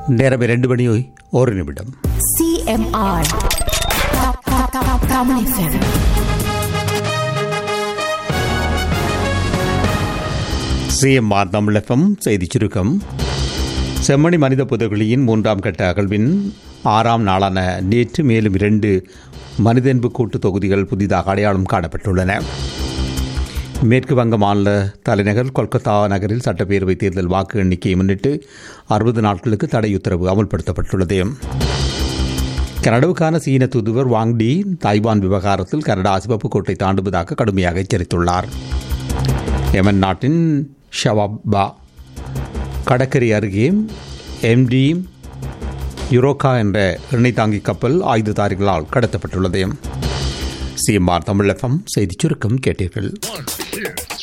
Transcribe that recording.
நேரம் இரண்டு மணி ஒரு நிமிடம் CMR. Ka- ka- ka- Kamu FM. CMR Tamilagam செய்திச் சுருக்கம் செம்மணி மனித புதகுழியின் மூன்றாம் கட்ட அகழ்வின் ஆறாம் நாளான நேற்று மேலும் இரண்டு மனிதன்பு கூட்டு தொகுதிகள் புதிதாக அடையாளம் காணப்பட்டுள்ளன மேற்கு வங்க மாநில தலைநகர் கொல்கத்தா நகரில் சட்டப்பேரவை தேர்தல் வாக்கு எண்ணிக்கையை முன்னிட்டு அறுபது நாட்களுக்கு தடை உத்தரவு அமல்படுத்தப்பட்டுள்ளது கனடாவுக்கான சீன தூதுவர் வாங் டி தாய்வான் விவகாரத்தில் கனடா சிவப்பு கோட்டை தாண்டுவதாக கடுமையாக எச்சரித்துள்ளார் யமன் நாட்டின் ஷவாபா கடற்கரை அருகே எம்டி யுரோகா என்ற எண்ணெய் தாங்கி கப்பல் ஆயுததாரிகளால் கடத்தப்பட்டுள்ளது சிஎம்ஆர் தமிழகம் செய்திச் சுருக்கம் கேட்டீர்கள் One, two,